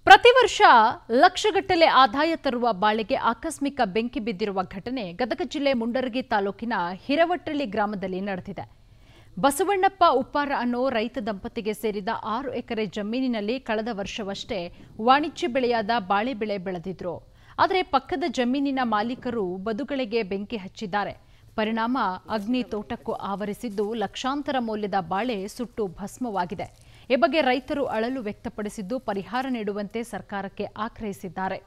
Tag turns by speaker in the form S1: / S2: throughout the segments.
S1: ಪ್ರತಿ ವರ್ಷ ಲಕ್ಷಗಟ್ಟಲೆ ಆದಾಯ ತರುವ ಬಾಳೆಗೆ ಆಕಸ್ಮಿಕ ಬೆಂಕಿ ಬಿದ್ದಿರುವ ಘಟನೆ ಗದಗ ಜಿಲ್ಲೆ ಮುಂಡರಗಿ ತಾಲೂಕಿನ ಹಿರವಟ್ಟಳ್ಳಿ ಗ್ರಾಮದಲ್ಲಿ ನಡೆದಿದೆ ಬಸವಣ್ಣಪ್ಪ ಉಪ್ಪಾರ ಅನ್ನೋ ರೈತ ದಂಪತಿಗೆ ಸೇರಿದ ಆರು ಎಕರೆ ಜಮೀನಿನಲ್ಲಿ ಕಳೆದ ವರ್ಷವಷ್ಟೇ ವಾಣಿಜ್ಯ ಬೆಳೆಯಾದ ಬಾಳೆ ಬೆಳೆ ಬೆಳೆದಿದ್ರು ಆದರೆ ಪಕ್ಕದ ಜಮೀನಿನ ಮಾಲೀಕರು ಬದುಗಳಿಗೆ ಬೆಂಕಿ ಹಚ್ಚಿದ್ದಾರೆ ಪರಿಣಾಮ ಅಗ್ನಿ ತೋಟಕ್ಕೂ ಆವರಿಸಿದ್ದು ಲಕ್ಷಾಂತರ ಮೌಲ್ಯದ ಬಾಳೆ ಸುಟ್ಟು ಭಸ್ಮವಾಗಿದೆ ಈ ಬಗ್ಗೆ ರೈತರು ಅಳಲು ವ್ಯಕ್ತಪಡಿಸಿದ್ದು ಪರಿಹಾರ ನೀಡುವಂತೆ ಸರ್ಕಾರಕ್ಕೆ ಆಗ್ರಹಿಸಿದ್ದಾರೆ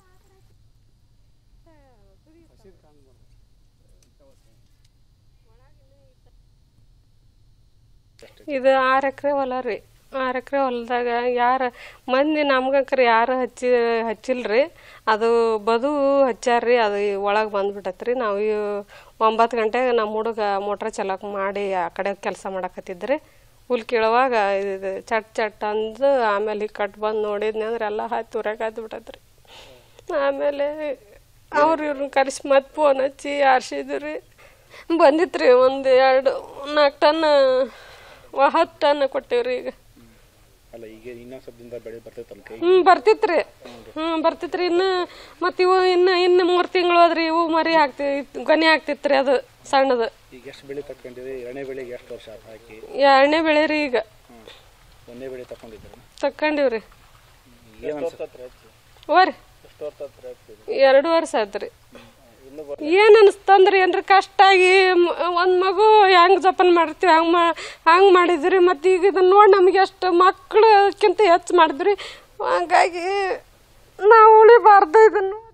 S2: ಇದು ಆರು ಎಕರೆ ಹೊಲ ರೀ ಆರು ಎಕರೆ ಹೊಲದಾಗ ಯಾರು ಮಂದಿ ನಮ್ಗಂಕರ ಯಾರು ಹಚ್ಚಿ ಹಚ್ಚಿಲ್ರಿ ಅದು ಬದು ಹಚ್ಚಾರ್ರಿ ಅದು ಒಳಗೆ ಬಂದ್ಬಿಟ್ಟತ್ರಿ ನಾವು ಇವ್- ಒಂಬತ್ತು ಗಂಟೆಗೆ ನಮ್ಮ ಹುಡುಗ ಮೋಟ್ರ್ ಚಲಾಕ್ ಮಾಡಿ ಆ ಕಡೆ ಕೆಲಸ ಮಾಡಕತ್ತಿದ್ರಿ ಹುಲ್ ಕೀಳುವಾಗ ಇದು ಚಟ್ ಚಟ್ ಅಂದು ಆಮೇಲೆ ಈ ಕಟ್ ಬಂದು ನೋಡಿದ್ನಿ ಅಂದ್ರೆ ಎಲ್ಲ ಹತ್ತಿ ಉರಕಾಯ್ತು ಬಿಟ್ಟತ್ರಿ ಆಮೇಲೆ ಅವ್ರು ಇವ್ರನ್ನ ಕರೆಸಿ ಮತ್ತೆ ಫೋನ್ ಹಚ್ಚಿ ಆರ್ಸಿದ್ರು ರೀ ಬಂದಿತ್ತು ರೀ ಒಂದು ಎರಡು ನಾಲ್ಕು ಟನ್ ವ- ಹತ್ತು ಟನ್ ಕೊಟ್ಟೇವ್ರಿ ಈಗ
S3: ಅಲ್ಲ ಈಗ ಇನ್ನೊಂದು ಸ್ವಲ್ಪ ದಿನದಾಗ ಬೆಳೆ ಬರ್ತೈತಲ್ಲ ಕೈ
S2: ಹ್ಞೂ ಬರ್ತಿತ್ರಿ ಹ್ಞೂ ಬರ್ತಿತ್ರಿ ಇನ್ನು ಮತ್ತು ಇವು ಇನ್ನು ಇನ್ನು ಮೂರು ತಿಂಗಳು ಹೋದ್ರಿ ಇವು ಮರಿ ಆಗ್ತಿ ಗೊನೆ ಆಗ್ತಿತ್ರಿ ಅದು ಸಣ್ಣದು
S3: ಈಗ ಎಷ್ಟು ಬೆಳೆ ತಕೊಂಡಿರಿ ಎರಡನೇ ಬೆಳೆಗೆ ಎಷ್ಟು ವರ್ಷ ಆತು ಹಾಕಿ
S2: ಎರಡನೇ ಬೆಳೆ ರೀ ಈಗ
S3: ಒಂದೇ ಬೆಳೆ ತಕೊಂಡಿದ್ರು
S2: ತಕ್ಕೊಂಡಿವ್ರಿ
S3: ಏನು ಅನ್ಸುತ್ತೆ
S2: ಓರಿ ಎರಡು ವರ್ಷ ಆತ್ರಿ ಏನು ಅನಿಸ್ತಂದ್ರಿ ಏನ್ರಿ ಕಷ್ಟ ಆಗಿ ಒಂದು ಮಗು ಹೆಂಗೆ ಜೋಪಾನ ಮಾಡಿರ್ತೀವಿ ಹಂಗೆ ಮಾ ಹಂಗೆ ಮಾಡಿದ್ರಿ ಮತ್ತು ಈಗ ಇದನ್ನ ನೋಡಿ ನಮಗೆ ಎಷ್ಟು ಮಕ್ಕಳಕ್ಕಿಂತ ಹೆಚ್ಚು ಮಾಡಿದ್ರಿ ಹಂಗಾಗಿ ನಾವು ಉಳಿಬಾರ್ದು ಇದನ್ನು